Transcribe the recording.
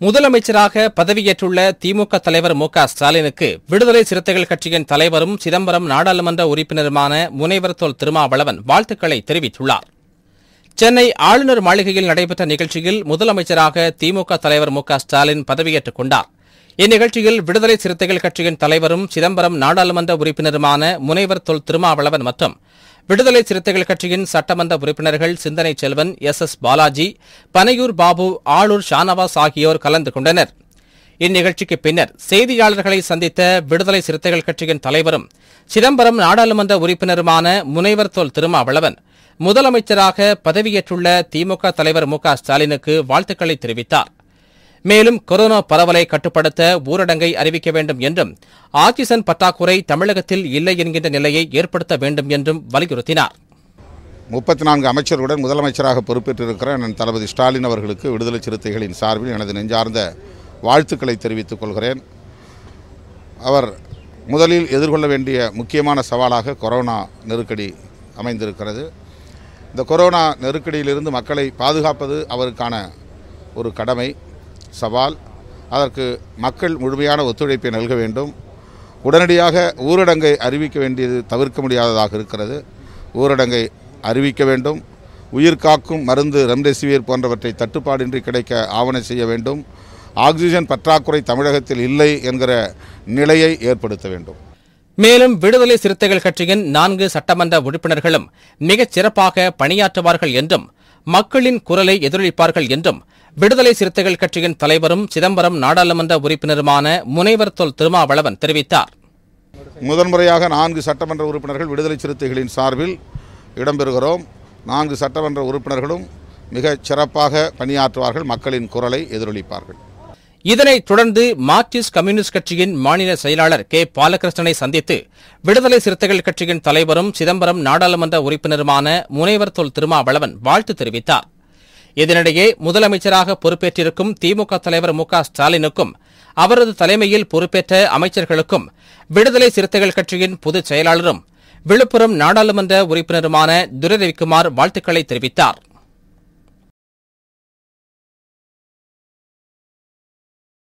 முதலமைச்சராக பதவியேற்றுள்ள திமுக தலைவர் மு க ஸ்டாலினுக்கு விடுதலை சிறுத்தைகள் கட்சியின் தலைவரும் சிதம்பரம் நாடாளுமன்ற உறுப்பினருமான முனைவர் தொல் திருமாவளவன் வாழ்த்துக்களை தெரிவித்துள்ளார் சென்னை ஆளுநர் மாளிகையில் நடைபெற்ற நிகழ்ச்சியில் முதலமைச்சராக திமுக தலைவர் மு க ஸ்டாலின் பதவியேற்றுக் கொண்டார் இந்நிகழ்ச்சியில் விடுதலை சிறுத்தைகள் கட்சியின் தலைவரும் சிதம்பரம் நாடாளுமன்ற உறுப்பினருமான முனைவர் தொல் திருமாவளவன் மற்றும் விடுதலை சிறுத்தைகள் கட்சியின் சட்டமன்ற உறுப்பினர்கள் சிந்தனை செல்வன் எஸ் எஸ் பாலாஜி பனையூர் பாபு ஆளூர் ஷானவாஸ் ஆகியோர் கலந்து கொண்டனர் இந்நிகழ்ச்சிக்கு பின்னர் செய்தியாளர்களை சந்தித்த விடுதலை சிறுத்தைகள் கட்சியின் தலைவரும் சிதம்பரம் நாடாளுமன்ற உறுப்பினருமான முனைவர் தொல் திருமாவளவன் முதலமைச்சராக பதவியேற்றுள்ள திமுக தலைவர் மு க ஸ்டாலினுக்கு வாழ்த்துக்களை தெரிவித்தார் மேலும் கொரோனா பரவலை கட்டுப்படுத்த ஊரடங்கை அறிவிக்க வேண்டும் என்றும் ஆக்சிஜன் பற்றாக்குறை தமிழகத்தில் இல்லை என்கின்ற நிலையை ஏற்படுத்த வேண்டும் என்றும் வலியுறுத்தினார் முப்பத்தி நான்கு அமைச்சர்களுடன் முதலமைச்சராக பொறுப்பேற்றிருக்கிற என் தளபதி ஸ்டாலின் அவர்களுக்கு விடுதலை சிறுத்தைகளின் சார்பில் எனது நெஞ்சார்ந்த வாழ்த்துக்களை தெரிவித்துக் கொள்கிறேன் அவர் முதலில் எதிர்கொள்ள வேண்டிய முக்கியமான சவாலாக கொரோனா நெருக்கடி அமைந்திருக்கிறது இந்த கொரோனா நெருக்கடியிலிருந்து மக்களை பாதுகாப்பது அவருக்கான ஒரு கடமை சவால் அதற்கு மக்கள் முழுமையான ஒத்துழைப்பை நல்க வேண்டும் உடனடியாக ஊரடங்கை அறிவிக்க வேண்டியது தவிர்க்க முடியாததாக இருக்கிறது ஊரடங்கை அறிவிக்க வேண்டும் உயிர் காக்கும் மருந்து ரெம்டெசிவிர் போன்றவற்றை தட்டுப்பாடின்றி கிடைக்க ஆவணம் செய்ய வேண்டும் ஆக்சிஜன் பற்றாக்குறை தமிழகத்தில் இல்லை என்கிற நிலையை ஏற்படுத்த வேண்டும் மேலும் விடுதலை சிறுத்தைகள் கட்சியின் நான்கு சட்டமன்ற உறுப்பினர்களும் மிகச் சிறப்பாக பணியாற்றுவார்கள் என்றும் மக்களின் குரலை எதிரொலிப்பார்கள் என்றும் விடுதலை சிறுத்தைகள் கட்சியின் தலைவரும் சிதம்பரம் நாடாளுமன்ற உறுப்பினருமான முனைவர் தொல் திருமாவளவன் தெரிவித்தார் முதன்முறையாக நான்கு சட்டமன்ற உறுப்பினர்கள் விடுதலை சிறுத்தைகளின் சார்பில் இடம்பெறுகிறோம் நான்கு சட்டமன்ற உறுப்பினர்களும் மிகச் சிறப்பாக பணியாற்றுவார்கள் மக்களின் குரலை எதிரொலிப்பார்கள் இதனைத் தொடர்ந்து மார்க்சிஸ்ட் கம்யூனிஸ்ட் கட்சியின் மாநில செயலாளர் கே பாலகிருஷ்ணனை சந்தித்து விடுதலை சிறுத்தைகள் கட்சியின் தலைவரும் சிதம்பரம் நாடாளுமன்ற உறுப்பினருமான முனைவர் தொல் திருமாவளவன் வாழ்த்து தெரிவித்தார் இதனிடையே முதலமைச்சராக பொறுப்பேற்றிருக்கும் திமுக தலைவர் மு க ஸ்டாலினுக்கும் அவரது தலைமையில் பொறுப்பேற்ற அமைச்சர்களுக்கும் விடுதலை சிறுத்தைகள் கட்சியின் பொதுச் செயலாளரும் விழுப்புரம் நாடாளுமன்ற உறுப்பினருமான துரை ரவிக்குமார் வாழ்த்துக்களை தெரிவித்தார்